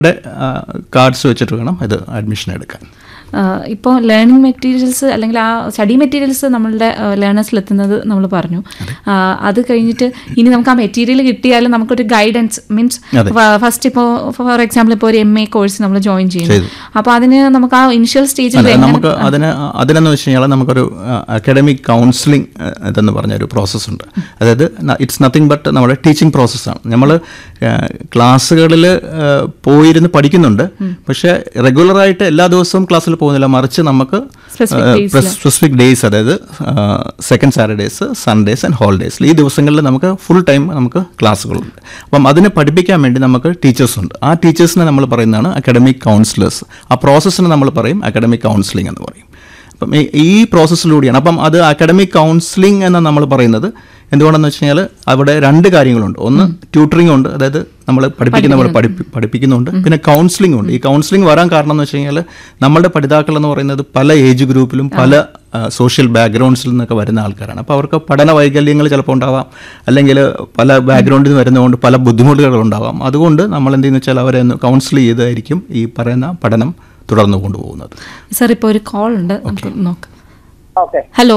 Cards വെച്ചിട്ട് വേണം ഇത് അഡ്മിഷൻ എടുക്കാൻ ഇപ്പോൾ ലേണിംഗ് മെറ്റീരിയൽസ് അല്ലെങ്കിൽ ആ സ്റ്റഡി മെറ്റീരിയൽസ് നമ്മളുടെ ലേണേഴ്സിൽ എത്തുന്നത് നമ്മൾ പറഞ്ഞു ആ, അത് കഴിഞ്ഞിട്ട് ഇനി നമുക്ക് ആ മെറ്റീരിയൽ കിട്ടിയാലും നമുക്കൊരു ഗൈഡൻസ് മീൻസ് അതെ. ഫസ്റ്റ് ഇപ്പോൾ ഫോർ എക്സാമ്പിൾ ഇപ്പോൾ ഒരു എം എ കോഴ്സ് നമ്മൾ ജോയിൻ ചെയ്യുന്നു ചെയ്തു. അപ്പോൾ അതിന് നമുക്ക് ആ ഇനിഷ്യൽ സ്റ്റേജിൽ അതെ നമുക്ക് അതിന് അതിനെന്ന് വെച്ച് കഴിഞ്ഞാൽ നമുക്കൊരു അക്കാഡമിക് കൗൺസിലിംഗ് ഇതെന്ന് പറഞ്ഞൊരു പ്രോസസ്സുണ്ട് അതായത് ഇറ്റ്സ് നത്തിങ് ബട്ട് നമ്മുടെ ടീച്ചിങ് പ്രോസസ്സാണ് നമ്മൾ ക്ലാസ്സുകളിൽ പോയിരുന്ന് പഠിക്കുന്നുണ്ട് പക്ഷേ റെഗുലറായിട്ട് എല്ലാ ദിവസവും ക്ലാസ്സിൽ പോകുന്നില്ല മറിച്ച് നമുക്ക് Specific days ല്. സ്പെസിഫിക് ഡേയ്സ് അതായത് സെക്കൻഡ് സാറ്റർഡേസ് സൺഡേസ് ആൻഡ് ഹോളിഡേയ്സിൽ ഈ ദിവസങ്ങളിൽ നമുക്ക് ഫുൾ ടൈം നമുക്ക് ക്ലാസ്സുകളുണ്ട് അപ്പം അതിനെ പഠിപ്പിക്കാൻ വേണ്ടി നമുക്ക് ടീച്ചേഴ്സ് ഉണ്ട് ആ ടീച്ചേഴ്സിനെ നമ്മൾ പറയുന്നതാണ് അക്കാഡമിക് കൗൺസിലേഴ്സ് ആ പ്രോസസ്സിന് നമ്മൾ പറയും അക്കാഡമിക് കൗൺസിലിംഗ് എന്ന് പറയും അപ്പം ഈ- ഈ പ്രോസസ്സിലൂടെയാണ് അപ്പം അത് അക്കാഡമിക് കൗൺസിലിംഗ് എന്ന് നമ്മൾ പറയുന്നത് എന്തുകൊണ്ടെന്ന് വെച്ച് കഴിഞ്ഞാൽ അവിടെ രണ്ട് കാര്യങ്ങളുണ്ട് ഒന്ന് ട്യൂട്ടറിംഗ് ഉണ്ട് അതായത് നമ്മൾ പഠിപ്പിക്കുന്ന പോലെ പഠിപ്പി പഠിപ്പിക്കുന്നുണ്ട് പിന്നെ കൗൺസിലിംഗ് ഉണ്ട് ഈ കൗൺസിലിംഗ് വരാൻ കാരണം എന്ന് വെച്ച് കഴിഞ്ഞാൽ നമ്മുടെ പഠിതാക്കൾ എന്ന് പറയുന്നത് പല ഏജ് ഗ്രൂപ്പിലും പല സോഷ്യൽ ബാക്ക്ഗ്രൗണ്ട്സിൽ നിന്നൊക്കെ വരുന്ന ആൾക്കാരാണ് അപ്പോൾ അവർക്ക് പഠന വൈകല്യങ്ങൾ ചിലപ്പോൾ ഉണ്ടാവാം അല്ലെങ്കിൽ പല ബാക്ക്ഗ്രൗണ്ടിൽ നിന്ന് വരുന്നതുകൊണ്ട് പല ബുദ്ധിമുട്ടുകൾ ഉണ്ടാവാം അതുകൊണ്ട് നമ്മൾ എന്ത് ചെയ്യുന്ന വെച്ചാൽ അവരെ ഒന്ന് കൗൺസിൽ ചെയ്തായിരിക്കും ഈ പറയുന്ന പഠനം തുടർന്നു കൊണ്ടുപോകുന്നത് സാർ ഇപ്പോൾ ഒരു കോൾ ഉണ്ട് നമുക്ക് നോക്കാം ഓക്കെ ഹലോ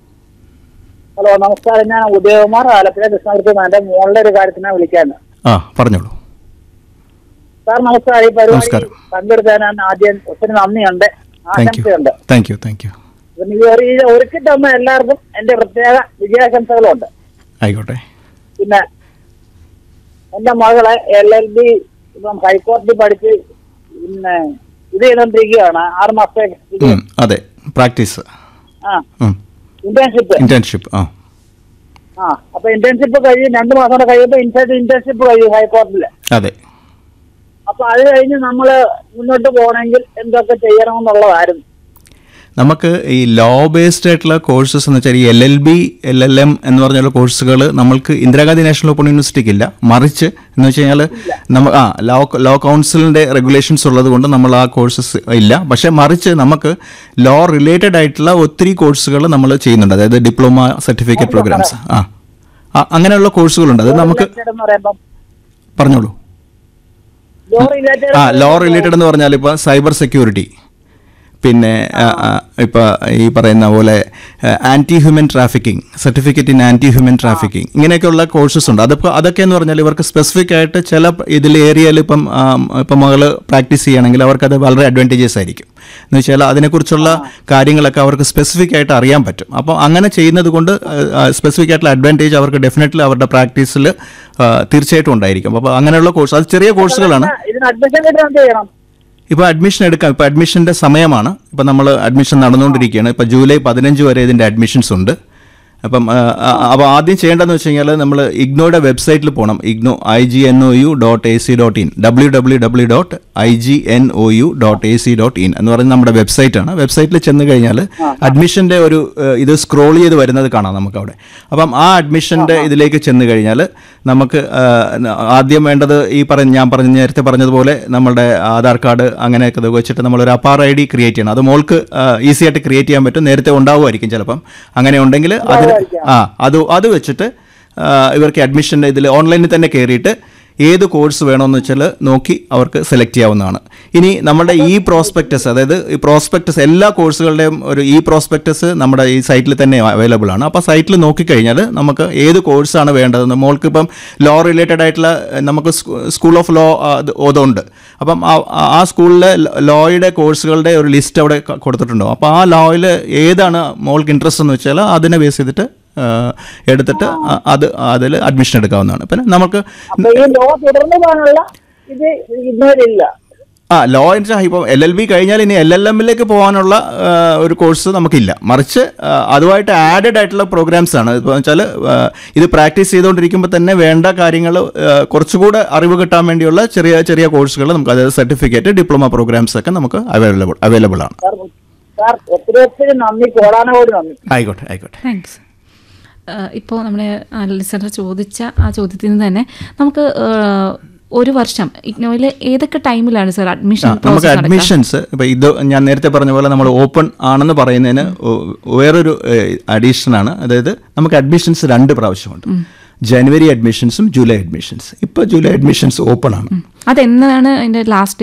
ഹലോ നമസ്കാരം ഞാൻ ഉദയകുമാർ ആലപ്പുഴ കൃഷ്ണപുരത്ത് എന്റെ മോളുടെ ഒരു കാര്യത്തിനാണ് വിളിക്കാന്ന് ആ പറഞ്ഞോളൂ സാർ നമസ്കാരം ഈ പരിപാടി നമസ്കാരം. പങ്കെടുക്കാൻ ഞാൻ ആദ്യം ഒത്തിരി നന്ദിയുണ്ട് താങ്ക് യു ആശംസയുണ്ട് താങ്ക് യു താങ്ക് യു പിന്നെ ഈ ഒരു ഈ ഒരുക്കി തന്ന എല്ലാവർക്കും എന്റെ പ്രത്യേക വിജയാശംസകളുണ്ട് ആയിക്കോട്ടെ പിന്നെ എന്റെ മകളെ എൽ എൽ ബി ഇപ്പം ഹൈക്കോടതി പഠിച്ച് പിന്നെ ഇത് ചെയ്തോണ്ടിരിക്കുകയാണ് ആറ് മാസത്തെ ഇത്. ഉം, അതെ പ്രാക്ടീസ് ആ ഇന്റേൺഷിപ്പ് ഇന്റേൺഷിപ്പ് ആ ആ അപ്പൊ ഇന്റേൺഷിപ്പ് കഴിയും രണ്ട് മാസം കൂടെ കഴിയുമ്പോൾ ഇൻസൈഡ് ഇന്റേൺഷിപ്പ് കഴിയും ഹൈക്കോടതിയില് അതെ അപ്പൊ അത് കഴിഞ്ഞ് നമ്മള് മുന്നോട്ട് പോകണമെങ്കിൽ എന്തൊക്കെ ചെയ്യണമെന്നുള്ളതായിരുന്നു നമുക്ക് ഈ ലോ ബേസ്ഡ് ആയിട്ടുള്ള കോഴ്സസ് എന്ന് വെച്ചാൽ ഈ L L B L L M എന്ന് പറഞ്ഞുള്ള കോഴ്സുകൾ നമ്മൾക്ക് ഇന്ദിരാഗാന്ധി നാഷണൽ ഓപ്പൺ യൂണിവേഴ്സിറ്റിക്ക് ഇല്ല മറിച്ച് എന്ന് വെച്ച് കഴിഞ്ഞാൽ നമ്മൾ ആ ലോ ലോ കൗൺസിലിൻ്റെ റെഗുലേഷൻസ് ഉള്ളത് കൊണ്ട് നമ്മൾ ആ കോഴ്സസ് ഇല്ല പക്ഷേ മറിച്ച് നമുക്ക് ലോ റിലേറ്റഡ് ആയിട്ടുള്ള ഒത്തിരി കോഴ്സുകൾ നമ്മൾ ചെയ്യുന്നുണ്ട് അതായത് ഡിപ്ലോമ സർട്ടിഫിക്കറ്റ് പ്രോഗ്രാംസ് ആ ആ, അങ്ങനെയുള്ള കോഴ്സുകളുണ്ട് അത് നമുക്ക് Related എന്ന് പറയുമ്പം പറഞ്ഞോളൂ ലോ റിലേറ്റഡ് ആ ലോ റിലേറ്റഡ് എന്ന് പറഞ്ഞാൽ ഇപ്പോൾ സൈബർ സെക്യൂരിറ്റി പിന്നെ ആ, ആ, ഇപ്പോൾ ഈ പറയുന്ന പോലെ anti human trafficking certificate in anti human trafficking ഇങ്ങനെയൊക്കെയുള്ള കോഴ്സസ് ഉണ്ട് അതിപ്പോൾ അതൊക്കെ എന്ന് പറഞ്ഞാൽ ഇവർക്ക് സ്പെസിഫിക് ആയിട്ട് ചില ഇതിൽ ഏരിയയിൽ ഇപ്പം ആ, ഇപ്പം മകൾ പ്രാക്ടീസ് ചെയ്യുകയാണെങ്കിൽ അവർക്കത് വളരെ അഡ്വാൻറ്റേജസ് ആയിരിക്കും എന്ന് വെച്ചാൽ അതിനെക്കുറിച്ചുള്ള കാര്യങ്ങളൊക്കെ അവർക്ക് സ്പെസിഫിക് ആയിട്ട് അറിയാൻ പറ്റും അപ്പോൾ അങ്ങനെ ചെയ്യുന്നത് കൊണ്ട് സ്പെസിഫിക് ആയിട്ടുള്ള അഡ്വാൻറ്റേജ് അവർക്ക് ഡെഫിനറ്റ്ലി അവരുടെ പ്രാക്ടീസിൽ തീർച്ചയായിട്ടും ഉണ്ടായിരിക്കും അപ്പോൾ അങ്ങനെയുള്ള കോഴ്സ് അത് ചെറിയ കോഴ്സുകളാണ് ഇതിന് അഡ്മിഷൻ കിട്ടാൻ എന്ത് ചെയ്യണം ഇപ്പോൾ അഡ്മിഷൻ എടുക്കാം ഇപ്പോൾ അഡ്മിഷൻ്റെ സമയമാണ് ഇപ്പോൾ നമ്മൾ അഡ്മിഷൻ നടന്നുകൊണ്ടിരിക്കുകയാണ് ഇപ്പോൾ ജൂലൈ പതിനഞ്ച് വരെ ഇതിൻ്റെ അഡ്മിഷൻസ് ഉണ്ട് അപ്പം ആ, ആ, അപ്പോൾ ആദ്യം ചെയ്യേണ്ടതെന്ന് വെച്ച് കഴിഞ്ഞാൽ നമ്മൾ ഇഗ്നോയുടെ വെബ്സൈറ്റിൽ പോകണം IGNOU I G N O U dot A C dot in W W W dot I G N O U dot A C dot in എന്ന് പറയുന്നത് നമ്മുടെ വെബ്സൈറ്റാണ് വെബ്സൈറ്റിൽ ചെന്ന് കഴിഞ്ഞാൽ അഡ്മിഷൻ്റെ ഒരു ഏഹ്, ഇത് സ്ക്രോൾ ചെയ്ത് വരുന്നത് കാണാം നമുക്ക് അവിടെ അപ്പം ആ അഡ്മിഷൻ്റെ ഇതിലേക്ക് ചെന്ന് കഴിഞ്ഞാൽ നമുക്ക് ഏഹ്, ആദ്യം വേണ്ടത് ഈ പറഞ്ഞ ഞാൻ പറഞ്ഞ നേരത്തെ പറഞ്ഞതുപോലെ നമ്മുടെ ആധാർ കാർഡ് അങ്ങനെയൊക്കെ ഇത് വെച്ചിട്ട് നമ്മളൊരു അപ്പാർ ഐ ഡി ക്രിയേറ്റ് ചെയ്യണം അത് മോൾക്ക് ഈസി ആയിട്ട് ക്രിയേറ്റ് ചെയ്യാൻ പറ്റും നേരത്തെ ഉണ്ടാവുമായിരിക്കും ചിലപ്പം അങ്ങനെ ഉണ്ടെങ്കിൽ അതിന് ആ അത് അത് വെച്ചിട്ട് ആ, ഇവർക്ക് അഡ്മിഷൻ്റെ ഇതിൽ ഓൺലൈനിൽ തന്നെ കയറിയിട്ട് ഏത് കോഴ്സ് വേണമെന്ന് വെച്ചാൽ നോക്കി അവർക്ക് സെലക്ട് ചെയ്യാവുന്നതാണ് ഇനി നമ്മുടെ ഈ പ്രോസ്പെക്ടസ് അതായത് ഈ പ്രോസ്പെക്ടസ് എല്ലാ കോഴ്സുകളുടെയും ഒരു ഈ പ്രോസ്പെക്ടസ് നമ്മുടെ ഈ സൈറ്റിൽ തന്നെ അവൈലബിൾ ആണ് അപ്പോൾ സൈറ്റിൽ നോക്കിക്കഴിഞ്ഞാൽ നമുക്ക് ഏത് കോഴ്സാണ് വേണ്ടതെന്ന് മോൾക്ക് ഇപ്പം ലോ റിലേറ്റഡ് ആയിട്ടുള്ള എഹ്, നമുക്ക് സ്കൂൾ ഓഫ് ലോ അതുണ്ട് അപ്പം ആ- ആ സ്കൂളിലെ ലോയുടെ കോഴ്സുകളുടെ ഒരു ലിസ്റ്റ് അവിടെ ക- കൊടുത്തിട്ടുണ്ടോ അപ്പോൾ ആ ലോയിൽ ഏതാണ് മോൾക്ക് ഇൻട്രസ്റ്റ് എന്ന് വെച്ചാൽ അതിനെ ബേസ് ചെയ്തിട്ട് ആ, എടുത്തിട്ട് അ- അത് അതിൽ അഡ്മിഷൻ എടുക്കാവുന്നതാണ് പിന്നെ നമുക്ക് അപ്പൊ ഈ ലോ തുടർന്ന് പോകാനുള്ള ഇത് ഇന്നുവരില്ല ആ ലോ എന്ന് ഇപ്പോൾ എൽ എൽ ബി കഴിഞ്ഞാൽ ഇനി എൽ എൽ എമ്മിലേക്ക് പോകാനുള്ള ആ, ഒരു കോഴ്സ് നമുക്കില്ല മറിച്ച് ആ, അതുമായിട്ട് ആഡഡ് ആയിട്ടുള്ള പ്രോഗ്രാംസ് ആണ് ഇപ്പോൾ വെച്ചാൽ ഇത് പ്രാക്ടീസ് ചെയ്തുകൊണ്ടിരിക്കുമ്പോൾ തന്നെ വേണ്ട കാര്യങ്ങൾ കുറച്ചുകൂടെ അറിവ് കിട്ടാൻ വേണ്ടിയുള്ള ചെറിയ ചെറിയ കോഴ്സുകൾ നമുക്ക് അതായത് സർട്ടിഫിക്കറ്റ് ഡിപ്ലോമ പ്രോഗ്രാംസ് ഒക്കെ നമുക്ക് അവൈലബിൾ അവൈലബിൾ ആണ് സാർ സാർ ഒത്തിരി ഒത്തിരി നന്ദി കോടാനോട് നന്ദി ആയിക്കോട്ടെ ആയിക്കോട്ടെ താങ്ക്സ് ഇപ്പോൾ നമ്മുടെ ലിസണർ ചോദിച്ച ആ ചോദ്യത്തിൽ നിന്ന് തന്നെ നമുക്ക് ആ, ഒരു വർഷം ഇഗ്നോയിൽ ഏതൊക്കെ ടൈമിലാണ് സാർ അഡ്മിഷൻ ആ, നമുക്ക് അഡ്മിഷൻസ് ഇപ്പൊ ഇത് ഞാൻ നേരത്തെ പറഞ്ഞ പോലെ നമ്മൾ ഓപ്പൺ ആണെന്ന് പറയുന്നതിന് ഒ- വേറൊരു അഡീഷൻ ആണ് അതായത് നമുക്ക് അഡ്മിഷൻസ് രണ്ട് പ്രാവശ്യമുണ്ട് ജനുവരി അഡ്മിഷൻസും ജൂലൈ അഡ്മിഷൻസ് ഇപ്പോൾ ജൂലൈ അഡ്മിഷൻസ് ഓപ്പൺ ആണ് അതെന്നാണ് അതിന്റെ ലാസ്റ്റ്